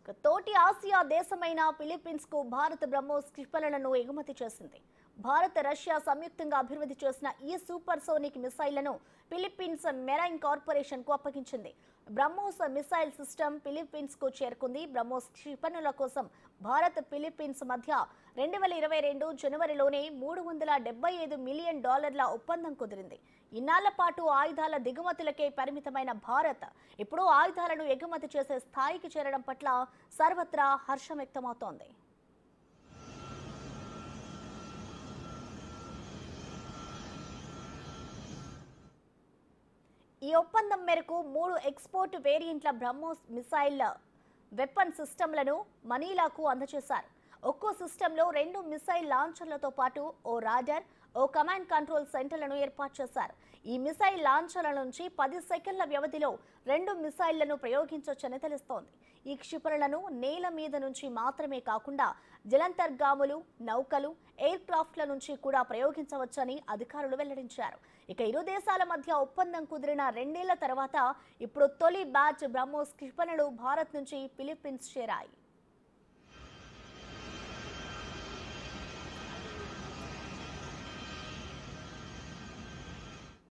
ఇక తోటి ఆసియా దేశమైన ఫిలిప్పీన్స్ కు భారత్ బ్రహ్మోస్ క్షిపణులను ఎగుమతి చేసింది భారత్ రష్యా సంయుక్తంగా అభివృద్ధి చేసిన ఈ సూపర్ సోనిక్ మిసైళ్లను ఫిలిప్పీన్స్ మెరైన్ కార్పొరేషన్ కు అప్పగించింది బ్రహ్మోస్ మిసైల్ సిస్టమ్ ఫిలిప్పీన్స్ కు చేరుకుంది బ్రహ్మోస్ క్షిపణుల కోసం భారత్ ఫిలిప్పీన్స్ మధ్య రెండు వేల ఇరవై రెండు జనవరిలోనే మూడు వందల డెబ్బై ఐదు మిలియన్ డాలర్ల ఒప్పందం కుదిరింది ఇన్నాళ్ల పాటు ఆయుధాల దిగుమతులకే పరిమితమైన భారత్ ఇప్పుడు ఆయుధాలను ఎగుమతి చేసే స్థాయికి చేరడం పట్ల సర్వత్రా హర్షం వ్యక్తమవుతోంది ఈ ఒప్పందం మేరకు మూడు ఎక్స్పోర్ట్ వేరియంట్ల బ్రహ్మోస్ మిసైల్ వెపన్ సిస్టమ్లను మనీలాకు అందజేశారు ఒక్కో సిస్టంలో రెండు మిసైల్ లాంచర్లతో పాటు ఓ రాడర్ ఓ కమాండ్ కంట్రోల్ సెంటర్లను ఏర్పాటు చేశారు ఈ మిసైల్ లాంచర్ల నుంచి పది సెకండ్ల వ్యవధిలో రెండు మిసైళ్లను ప్రయోగించవచ్చని తెలుస్తోంది ఈ క్షిపణులను నేల మీద నుంచి మాత్రమే కాకుండా జలంతర్గాములు నౌకలు ఎయిర్ క్రాఫ్ట్ల నుంచి కూడా ప్రయోగించవచ్చని అధికారులు వెల్లడించారు ఇక ఇరు దేశాల మధ్య ఒప్పందం కుదిరిన రెండేళ్ల తర్వాత ఇప్పుడు తొలి బ్యాచ్ బ్రహ్మోస్ క్షిపణులు భారత్ నుంచి ఫిలిప్పీన్స్ చేరాయి